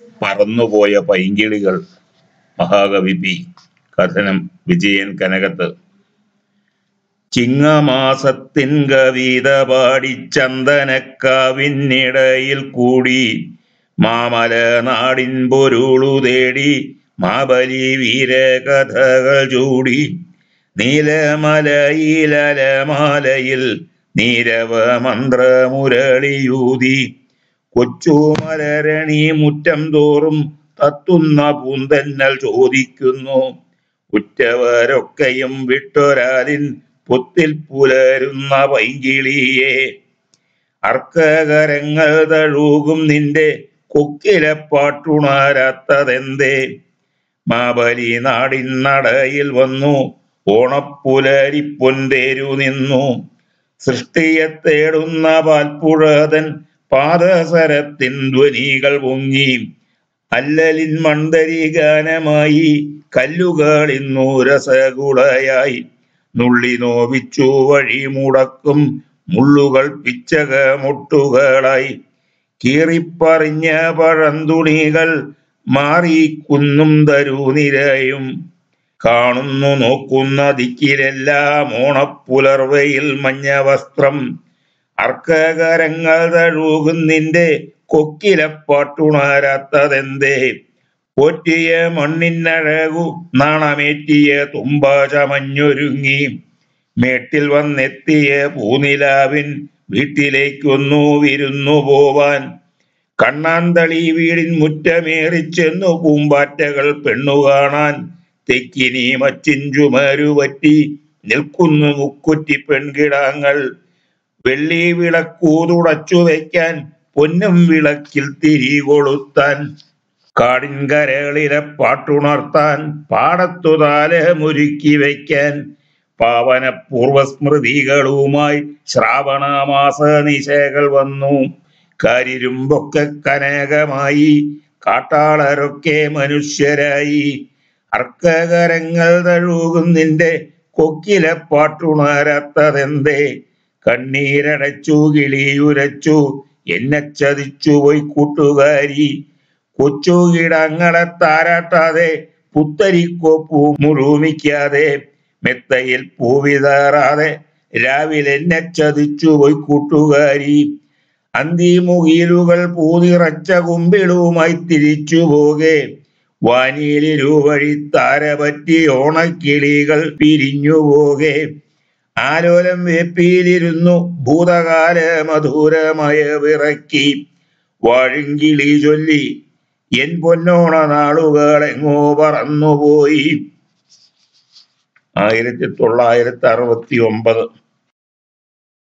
പറന്നുപോയ പൈങ്കിളികൾ മഹാകവി പി കഥനം വിജയൻ കനകത്ത് ചിങ്ങമാസത്തിൻ കവിത പാടി ചന്ദനക്കാവിനിടയിൽ കൂടി മാമല നാടിൻ പൊരുളു തേടി മാബലി വീരകഥകൾ ചൂടി നീലമലയിലലമാലയിൽ നീരവ മന്ത്രമുരളിയൂതി കൊച്ചു മലരണി മുറ്റം തോറും തത്തുന്ന പൂന്തന്നൽ ചോദിക്കുന്നു ഉറ്റവരൊക്കെയും വിട്ടൊരാലിൻ പൊത്തിൽ പുലരുന്ന പൈങ്കിളിയെ അർക്കകരങ്ങൾ തഴുകും നിന്റെ കൊക്കിലെ പാട്ടുണരാത്തതെന്തേ മാബലി നാടിൻ നടയിൽ വന്നു ഓണപ്പുലരി പൊന്തേരു നിന്നു സൃഷ്ടിയെ തേടുന്ന പാൽപ്പുഴതൻ പാദസരത്തിൻ ധ്വനികൾ പൊങ്ങി അല്ലലിൻ മണ്ടരി ഗാനമായി കല്ലുകൾ ഇന്നു രസകുളയായി നുള്ളി നോവിച്ചു വഴി മുടക്കും മുള്ളുകൾ പിച്ചക മുട്ടുകളായി കീറിപ്പറിഞ്ഞ പഴന്തുണികൾ മാറി കുന്നും തരുനിരയും കാണുന്നു നോക്കുന്ന ദിക്കിലെല്ലാം ഓണപ്പുലർവയിൽ മഞ്ഞ വസ്ത്രം അർക്കകരങ്ങൾ തഴുകും നിന്റെ കൊക്കിലെ പാട്ടുണരാത്തതെന്തേ പോറ്റിയ മണ്ണിനഴകു നാണമേറ്റിയ തുമ്പ ചമഞ്ഞൊരുങ്ങി മേട്ടിൽ വന്നെത്തിയ പൂനിലാവിൻ വീട്ടിലേക്കൊന്നു വിരുന്നു പോവാൻ കണ്ണാന്തളി വീടിൻ മുറ്റമേറിച്ചെന്നു പൂമ്പാറ്റകൾ പെണ്ണു കാണാൻ തെക്കിനി മച്ചിഞ്ചുമരു പറ്റി നിൽക്കുന്നു മുക്കുറ്റി പെൺകിടാങ്ങൾ വെള്ളി വിളക്കൂ തുടച്ചു വയ്ക്കാൻ പൊന്നും വിളക്കിൽ തിരി കൊളുത്താൻ കാടിൻ കരകളിലെ പാട്ടുണർത്താൻ പാടത്തു താലമൊരുക്കി വയ്ക്കാൻ പാവന പൂർവസ്മൃതികളുമായി ശ്രാവണമാസ നിശകൾ വന്നു കരിരുമ്പൊക്കെ കനകമായി കാട്ടാളരൊക്കെ മനുഷ്യരായി അർക്കകരങ്ങൾ തഴുകും നിന്റെ കൊക്കിലെ പാട്ടുണരാത്തതെന്തേ കണ്ണീരടച്ചു കിളിയുരച്ചു എന്നെ ചതിച്ചു പോയി കൂട്ടുകാരി കൊച്ചു കിടങ്ങളെ താരാട്ടാതെ പുത്തരിക്കോപ്പൂ മുഴുമിക്കാതെ മെത്തയിൽ പൂവിതാറാതെ രാവിലെ എന്നെ ചതിച്ചു പോയി കൂട്ടുകാരി അന്തിമുകിലുകൾ പൂനിറച്ച കുമ്പിളുമായി തിരിച്ചു പോകെ വാനിയിലിരുവഴി താര പറ്റി ഓണക്കിളികൾ പിരിഞ്ഞു പോകെ ആലോലം വേപ്പിയിലിരുന്നു ഭൂതകാല മധുരമയ വിറക്കി വാഴുങ്കിളി ചൊല്ലി എൻ പൊന്നോണ നാളുകൾ എങ്ങോ പറന്നുപോയി ആയിരത്തി തൊള്ളായിരത്തി അറുപത്തി ഒമ്പത്